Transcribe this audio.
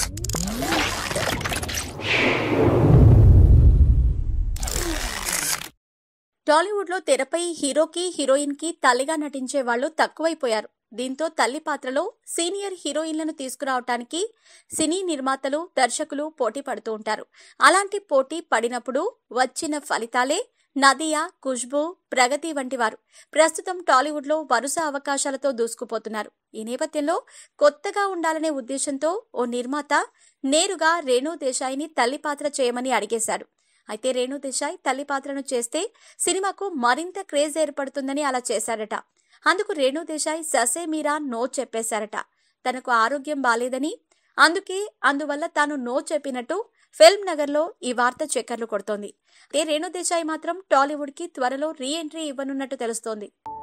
టాలీవుడ్ లో తెరపై హీరోకి హీరోయిన్ కి తల్లిగా నటించే వాళ్ళు తక్కువైపోయారు దీంతో తల్లి పాత్రలో సీనియర్ హీరోయిన్లను తీసుకురావటానికి సినీ నిర్మాతలు దర్శకులు పోటీ పడుతూ ఉంటారు అలాంటి పోటీ పడినప్పుడు వచ్చిన ఫలితాలే నదియా ఖుష్బు ప్రగతి వంటి వారు ప్రస్తుతం టాలీవుడ్ లో వరుస అవకాశాలతో దూసుకుపోతున్నారు ఈ నేపథ్యంలో కొత్తగా ఉండాలనే ఉద్దేశంతో ఓ నిర్మాత నేరుగా రేణు దేశాయిని తల్లి పాత్ర చేయమని అడిగేశాడు అయితే రేణు దేశాయ్ తల్లి పాత్రను చేస్తే సినిమాకు మరింత క్రేజ్ ఏర్పడుతుందని అలా చేశారట అందుకు రేణు దేశాయ్ ససే మీరా నో చెప్పేశారట తనకు ఆరోగ్యం బాలేదని అందుకే అందువల్ల తాను నో చెప్పినట్టు ఫిల్మ్ నగర్ లో ఈ వార్త చక్కర్లు కొడుతోంది అయితే రేణు దేశాయ్ మాత్రం టాలీవుడ్ కి త్వరలో రీ ఎంట్రీ ఇవ్వనున్నట్టు తెలుస్తోంది